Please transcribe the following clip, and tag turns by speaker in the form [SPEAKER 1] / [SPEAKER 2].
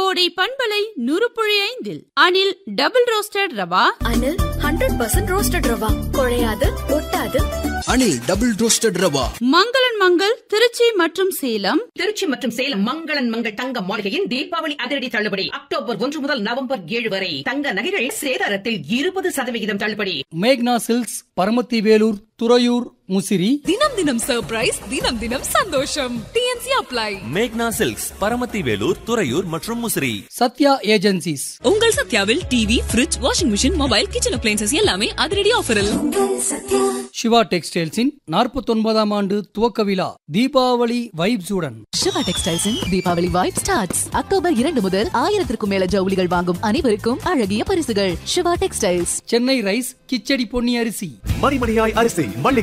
[SPEAKER 1] கோடை பண்பலை நுறுப்புழி ஐந்தில் Anil double roasted rava
[SPEAKER 2] Anil hundred percent roasted rava குழையாது ஒட்டாது
[SPEAKER 3] அனில் டபுள் ரோஸ்டட் ரவா
[SPEAKER 1] மங்களன் மங்கள் திருச்சி மற்றும் சேலம்
[SPEAKER 4] திருச்சி மற்றும் சேலம் மங்களன் மங்கள் தங்க மாளிகையின் தீபாவளி அதிரடி தள்ளுபடி அக்டோபர் ஒன்று முதல் நவம்பர் ஏழு வரை தங்க நகைகள் சேதாரத்தில் இருபது சதவிகிதம் தள்ளுபடி
[SPEAKER 5] மேக்னா சில்க்ஸ் பரமத்தி வேலூர் துறையூர் முசிறி
[SPEAKER 6] தினம் தினம் சர்ப்ரைஸ் தினம் தினம் சந்தோஷம் டிஎன்சி அப்ளை
[SPEAKER 7] மேக்னா சில்க்ஸ் பரமத்தி வேலூர் துறையூர் மற்றும் முசிறி
[SPEAKER 5] சத்யா ஏஜென்சிஸ்
[SPEAKER 6] உங்கள் சத்யாவில் TV fridge washing machine mobile kitchen appliances எல்லாமே அதிரடி ஆஃபரில்
[SPEAKER 5] சிவா டெக்ஸ்டைல்ஸின் நாற்பத்தொன்பதாம் ஆண்டு துவக்க விழா தீபாவளி வைப்ஸுடன்
[SPEAKER 8] சிவா டெக்ஸ்டைல்ஸின் தீபாவளி வைப் ஸ்டார்ட்ஸ் அக்டோபர் இரண்டு முதல் ஆயிரத்திற்கும் மேல ஜவுளிகள் வாங்கும் அனைவருக்கும் அழகிய பரிசுகள் சிவா டெக்ஸ்டைல்ஸ்
[SPEAKER 5] சென்னை ரைஸ் கிச்சடி பொன்னி அரிசி
[SPEAKER 9] மணிமணியாய் அரிசி மல்லிகை